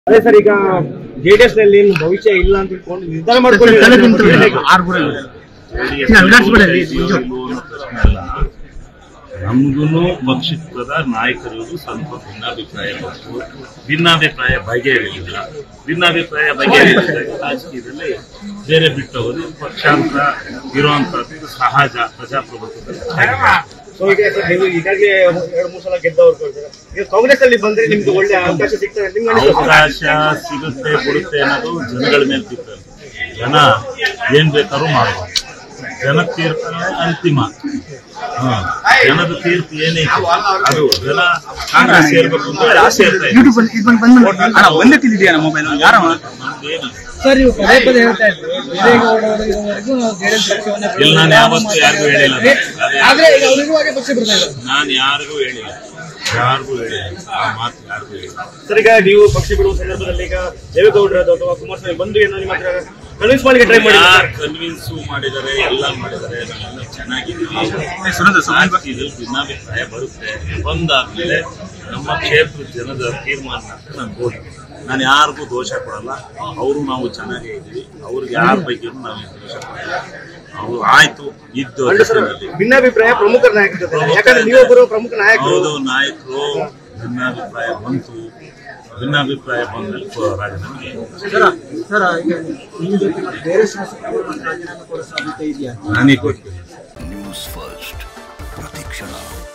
ಅದೇ ಸರ್ ಈಗ ಜೆಡಿಎಸ್ ನಲ್ಲಿ ಏನು ಭವಿಷ್ಯ ಇಲ್ಲ ಅಂತ ತಿಳ್ಕೊಂಡು ನಿರ್ಧಾರ ಮಾಡ್ಕೊಂಡು ನಮಗೂ ಪಕ್ಷದ ನಾಯಕರಿಗೂ ಸ್ವಲ್ಪ ಭಿನ್ನಾಭಿಪ್ರಾಯ ಬಂತು ಭಿನ್ನಾಭಿಪ್ರಾಯ ಬಗೆಹರಿಲಿಲ್ಲ ಭಿನ್ನಾಭಿಪ್ರಾಯ ಬಗೆಹರಿಲಿಲ್ಲ ರಾಜಕೀಯದಲ್ಲಿ ಬೇರೆ ಬಿಟ್ಟವರು ಪಕ್ಷಾಂತರ ಇರುವಂತದ್ದು ಇದು ಸಹಜ ಪ್ರಜಾಪ್ರಭುತ್ವದಲ್ಲಿ ಸೊ ಈಗ ಸರ್ ನೀವು ಈಗಾಗಲೇ ಎರಡು ಮೂರು ಸಲ ಗೆದ್ದವರು ಈಗ ಕಾಂಗ್ರೆಸ್ ಅಲ್ಲಿ ಬಂದ್ರೆ ನಿಮ್ಗೆ ಒಳ್ಳೆ ಅವಕಾಶ ಸಿಗ್ತದೆ ಅಂತ ನಿಮ್ಗೆ ಅನಿಸುತ್ತೆ ಅವಕಾಶ ಸಿಗುತ್ತೆ ಬಿಡುತ್ತೆ ಅನ್ನೋದು ಜನಗಳ ಮೇಲೆ ಬಿಟ್ಟದ್ದು ಜನ ಏನ್ ಬೇಕಾದ್ರೂ ಮಾಡ್ಬೋದು ಜನ ತೀರ್ಪೇ ಅಂತಿಮ ಹ. ಜನದ ತೀರ್ಪು ಏನೈತೆ ಅದು ಜನ ಕಾಂಗ್ರೆಸ್ ಸೇರ್ಬೇಕು ಅಂತ ಹೇಳಿ ಸೇರ್ತಾ ಇದ್ದಾರೆ. ಯೂಟ್ಯೂಬ್ ಅಲ್ಲಿ ಇದು ಬಂದ್ ಬಂದ್ ಅಣ್ಣ ಒಂದೇ ತಿಳಿದೆಯಾ ಮೊಬೈಲ್ ಯಾರ ನಮ್ದೇನಿಲ್ಲ. ಸರ್ ನೀವು ಪದೇ ಪದೇ ಹೇಳ್ತಾ ಇದ್ರು ದೇವೇಗೌಡ ಅವರು ಇರೋವರೆಗೂ ನಾವು ಜೆಡಿಎಸ್ ಪಕ್ಷವನ್ನ ಇಲ್ಲ ನಾನು ಯಾವತ್ತೂ ಯಾರಿಗೂ ಹೇಳಿಲ್ಲ ಆದ್ರೆ ಈಗ ಅವರಿಗೂ ಹಾಗೆ ಪಕ್ಷ ಬಿಡ್ತಾ ಇದ್ದಾರೆ ನಾನು ಯಾರಿಗೂ ಹೇಳಿಲ್ಲ ಯಾರಿಗೂ ಹೇಳಿಲ್ಲ ಆ ಮಾತು ಯಾರಿಗೂ ಹೇಳಿಲ್ಲ ಸರ್ ಈಗ ನೀವು ಪಕ್ಷ ಬಿಡುವ ಸಂದರ್ಭದಲ್ಲಿ ಈಗ ದೇವೇಗೌಡರದ್ದು ಅಥವಾ ಕುಮಾರಸ್ವಾಮಿ ಬಂದು ಏನೋ ನಿಮ್ಮ ಹತ್ರ ಕನ್ವಿನ್ಸ್ ಮಾಡ್ಲಿಕ್ಕೆ ಟ್ರೈ ಮಾಡಿ ಯಾರು ಕನ್ವಿನ್ಸು ಮಾಡಿದ್ದಾರೆ ಎಲ್ಲ ಮಾಡಿದ್ದಾರೆ ನಾವೆಲ್ಲ ಚೆನ್ನಾಗಿದ್ದೀವಿ ಸುನಂದ ಸರ್, ರಾಜಕೀಯದಲ್ಲಿ ಭಿನ್ನಾಭಿಪ್ರಾಯ ಬರುತ್ತೆ ಬಂದಾದ್ಮೇಲೆ ನಮ್ಮ ಕ್ಷೇತ್ರ ಜನದ ತೀರ್ಮಾನ ಅಂತ ನಾನು ಹೋಗಿ ನಾನು ಯಾರಿಗೂ ದೋಷ ಕೊಡಲ್ಲ ಅವರು ನಾವು ಚೆನ್ನಾಗೇ ಇದ್ದೀವಿ ಅವ್ರಿಗೆ ಯಾರ ಬಗ್ಗೆನೂ ನಾವು ದೋಷ ಕೊಡಲ್ಲ ಅವರು ಆಯ್ತು ಇದ್ದು ಅಂದ್ರೆ ಸರ್ ಜೊತೆನಲ್ಲಿ. ಭಿನ್ನಾಭಿಪ್ರಾಯ ಪ್ರಮುಖ ನಾಯಕರ ಜೊತೆ ಯಾಕಂದ್ರೆ ನೀವೊಬ್ಬರು ಪ್ರಮುಖ ನಾಯಕರು ಹೌದು ನಾಯಕರು ಭಿನ್ನಾಭಿಪ್ರಾಯ ಬಂತು ಭಿನ್ನಾಭಿಪ್ರಾಯ ಬಂದ್ಮೇಲೆ ಕೊ- ರಾಜೀನಾಮೆ ಸರ್ ಈಗ ನಿಮ್ಮ ಜೊತೆ ಬೇರೆ ಶಾಸಕರು ರಾಜೀನಾಮೆ ಕೊಡೋ ಸಾಧ್ಯತೆ ಇದೆಯಾ ನನಗೆ ಗೊತ್ತಿಲ್ಲ ನ್ಯೂಸ್ ಫಸ್ಟ್ ಪ್ರತಿಕ್ಷಣ